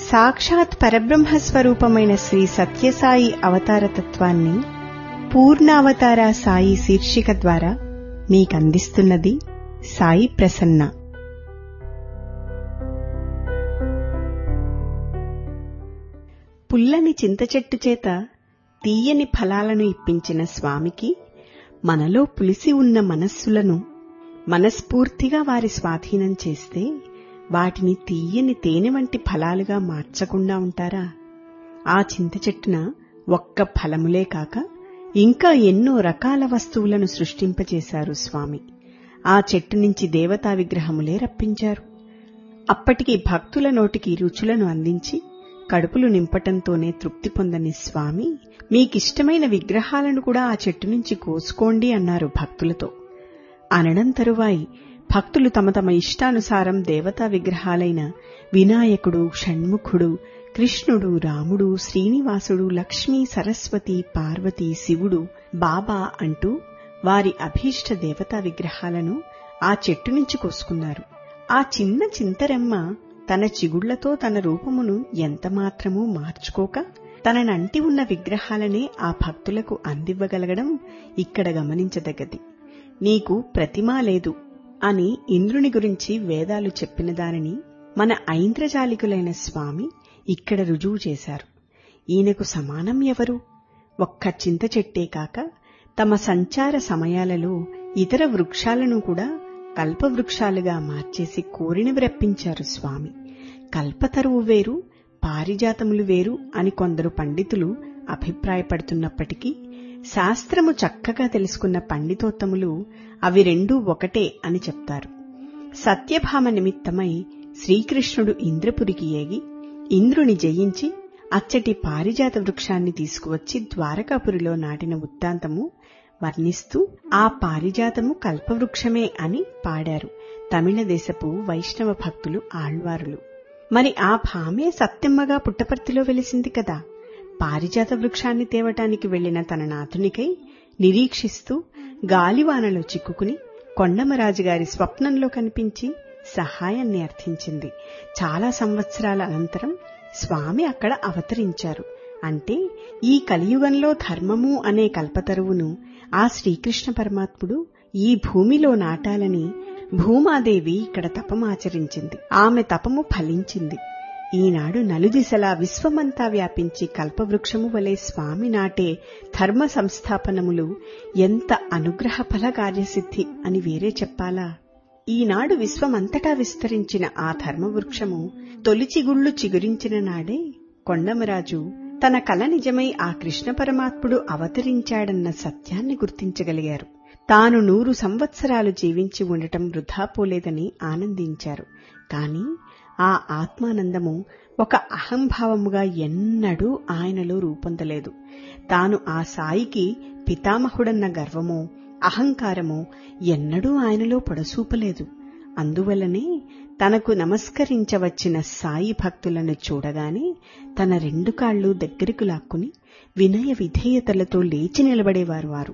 సాక్షాత్ పరబ్రహ్మ స్వరూపమైన శ్రీ సత్యసాయి అవతారతత్వాన్ని పూర్ణావతార సాయి శీర్షిక ద్వారా మీకందిస్తున్నది సాయి ప్రసన్న పుల్లని చింతచెట్టు చేత తీయని ఫలాలను ఇప్పించిన స్వామికి మనలో పులిసి ఉన్న మనస్సులను మనస్ఫూర్తిగా వారి స్వాధీనం చేస్తే వాటిని తీయని తేనె వంటి ఫలాలుగా మార్చకుండా ఉంటారా ఆ చింత చెట్టున ఒక్క ఫలములే కాక ఇంకా ఎన్నో రకాల వస్తువులను సృష్టింపచేశారు స్వామి ఆ చెట్టు నుంచి దేవతా విగ్రహములే రప్పించారు అప్పటికి భక్తుల నోటికి రుచులను అందించి కడుపులు నింపటంతోనే తృప్తి పొందని స్వామి మీకిష్టమైన విగ్రహాలను కూడా ఆ చెట్టు నుంచి కోసుకోండి అన్నారు భక్తులతో అనడం తరువాయి భక్తులు తమ తమ ఇష్టానుసారం దేవతా విగ్రహాలైన వినాయకుడు షణ్ముఖుడు కృష్ణుడు రాముడు శ్రీనివాసుడు లక్ష్మీ సరస్వతి పార్వతి శివుడు బాబా అంటూ వారి అభీష్ట దేవతా విగ్రహాలను ఆ చెట్టు నుంచి కోసుకున్నారు ఆ చిన్న చింతరెమ్మ తన చిగుళ్లతో తన రూపమును ఎంతమాత్రమూ మార్చుకోక తననంటి ఉన్న విగ్రహాలనే ఆ భక్తులకు అందివ్వగలగడం ఇక్కడ గమనించదగ్గది నీకు ప్రతిమా లేదు అని ఇంద్రుని గురించి వేదాలు చెప్పిన దానిని మన ఐంద్రజాలికులైన స్వామి ఇక్కడ రుజువు చేశారు ఈయనకు సమానం ఎవరు ఒక్క చింత చెట్టే కాక తమ సంచార సమయాలలో ఇతర వృక్షాలను కూడా కల్పవృక్షాలుగా మార్చేసి కోరినవి రప్పించారు స్వామి కల్పతరువు వేరు పారిజాతములు వేరు అని కొందరు పండితులు అభిప్రాయపడుతున్నప్పటికీ శాస్త్రము చక్కగా తెలుసుకున్న పండితోత్తములు అవి రెండూ ఒకటే అని చెప్తారు సత్యభామ నిమిత్తమై శ్రీకృష్ణుడు ఇంద్రపురికి ఏగి ఇంద్రుని జయించి అచ్చటి పారిజాత వృక్షాన్ని తీసుకువచ్చి ద్వారకాపురిలో నాటిన వృత్తాంతము వర్ణిస్తూ ఆ పారిజాతము కల్పవృక్షమే అని పాడారు తమిళ దేశపు వైష్ణవ భక్తులు ఆళ్వారులు మరి ఆ భామే సత్యమ్మగా పుట్టపర్తిలో వెలిసింది కదా పారిజాత వృక్షాన్ని తేవటానికి వెళ్లిన తన నాథునికై నిరీక్షిస్తూ గాలివానలో చిక్కుకుని కొండమరాజుగారి స్వప్నంలో కనిపించి సహాయాన్ని అర్థించింది చాలా సంవత్సరాల అనంతరం స్వామి అక్కడ అవతరించారు అంటే ఈ కలియుగంలో ధర్మము అనే కల్పతరువును ఆ శ్రీకృష్ణ పరమాత్ముడు ఈ భూమిలో నాటాలని భూమాదేవి ఇక్కడ తపమాచరించింది ఆమె తపము ఫలించింది ఈనాడు నలుదిశలా విశ్వమంతా వ్యాపించి కల్పవృక్షము వలె స్వామి నాటే ధర్మ సంస్థాపనములు ఎంత అనుగ్రహ ఫల కార్యసిద్ధి అని వేరే చెప్పాలా ఈనాడు విశ్వమంతటా విస్తరించిన ఆ ధర్మవృక్షము తొలిచిగుళ్లు చిగురించిన నాడే కొండమరాజు తన కల నిజమై ఆ కృష్ణ పరమాత్ముడు అవతరించాడన్న సత్యాన్ని గుర్తించగలిగారు తాను నూరు సంవత్సరాలు జీవించి ఉండటం వృధా పోలేదని ఆనందించారు కాని ఆ ఆత్మానందము ఒక అహంభావముగా ఎన్నడూ ఆయనలో రూపొందలేదు తాను ఆ సాయికి పితామహుడన్న గర్వమో అహంకారమో ఎన్నడూ ఆయనలో పొడసూపలేదు అందువల్లనే తనకు నమస్కరించవచ్చిన సాయి భక్తులను చూడగానే తన రెండు కాళ్లు దగ్గరకు లాక్కుని వినయ విధేయతలతో లేచి నిలబడేవారు వారు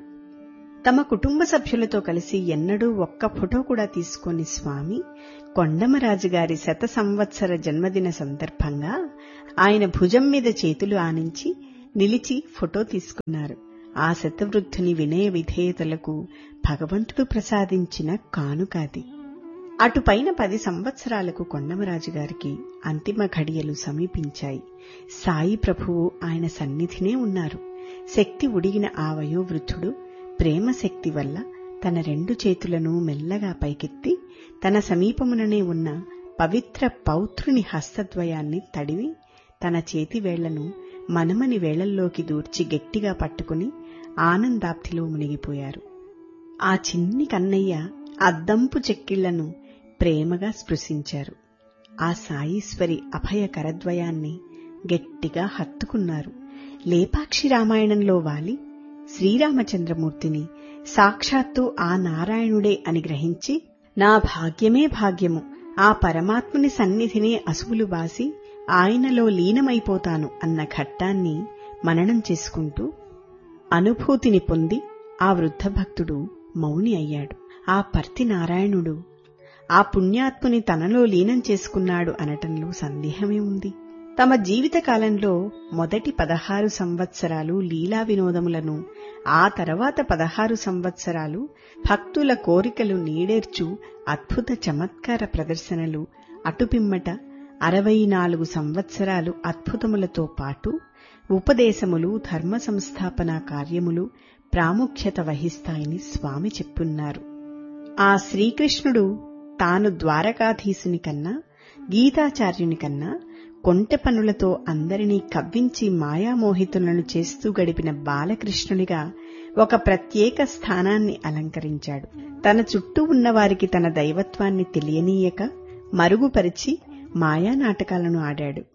తమ కుటుంబ సభ్యులతో కలిసి ఎన్నడూ ఒక్క ఫోటో కూడా తీసుకొని స్వామి కొండమరాజుగారి శత సంవత్సర జన్మదిన సందర్భంగా ఆయన భుజం మీద చేతులు ఆనించి నిలిచి ఫోటో తీసుకున్నారు ఆ శతవృద్ధుని వినయ విధేయతలకు భగవంతుడు ప్రసాదించిన కానుకాది అటుపైన పది సంవత్సరాలకు కొండమరాజు గారికి అంతిమ ఘడియలు సమీపించాయి సాయి ప్రభువు ఆయన సన్నిధినే ఉన్నారు శక్తి ఉడిగిన ఆ వయోవృద్ధుడు ప్రేమ శక్తి వల్ల తన రెండు చేతులను మెల్లగా పైకెత్తి తన సమీపముననే ఉన్న పవిత్ర పౌత్రుని హస్తద్వయాన్ని తడివి తన చేతి వేళ్లను మనమని వేళ్లల్లోకి దూర్చి గట్టిగా పట్టుకుని ఆనందాప్తిలో మునిగిపోయారు ఆ చిన్ని కన్నయ్య అద్దంపు చెక్కిళ్లను ప్రేమగా స్పృశించారు ఆ సాయీశ్వరి అభయ కరద్వయాన్ని గట్టిగా హత్తుకున్నారు లేపాక్షి రామాయణంలో వాలి శ్రీరామచంద్రమూర్తిని సాక్షాత్తు ఆ నారాయణుడే అని గ్రహించి నా భాగ్యమే భాగ్యము ఆ పరమాత్ముని సన్నిధినే అసువులు బాసి ఆయనలో లీనమైపోతాను అన్న ఘట్టాన్ని మననం చేసుకుంటూ అనుభూతిని పొంది ఆ వృద్ధ భక్తుడు మౌని అయ్యాడు ఆ పర్తి నారాయణుడు ఆ పుణ్యాత్ముని తనలో లీనం చేసుకున్నాడు అనటంలో సందేహమే ఉంది తమ జీవిత కాలంలో మొదటి పదహారు సంవత్సరాలు లీలా వినోదములను ఆ తర్వాత పదహారు సంవత్సరాలు భక్తుల కోరికలు నీడేర్చు అద్భుత చమత్కార ప్రదర్శనలు అటుపిమ్మట అరవై నాలుగు సంవత్సరాలు అద్భుతములతో పాటు ఉపదేశములు ధర్మ సంస్థాపన కార్యములు ప్రాముఖ్యత వహిస్తాయని స్వామి చెప్పున్నారు ఆ శ్రీకృష్ణుడు తాను ద్వారకాధీశుని కన్నా గీతాచార్యుని కన్నా కొంటె పనులతో అందరినీ కవ్వించి మాయామోహితులను చేస్తూ గడిపిన బాలకృష్ణునిగా ఒక ప్రత్యేక స్థానాన్ని అలంకరించాడు తన చుట్టూ ఉన్నవారికి తన దైవత్వాన్ని తెలియనీయక మరుగుపరిచి మాయా నాటకాలను ఆడాడు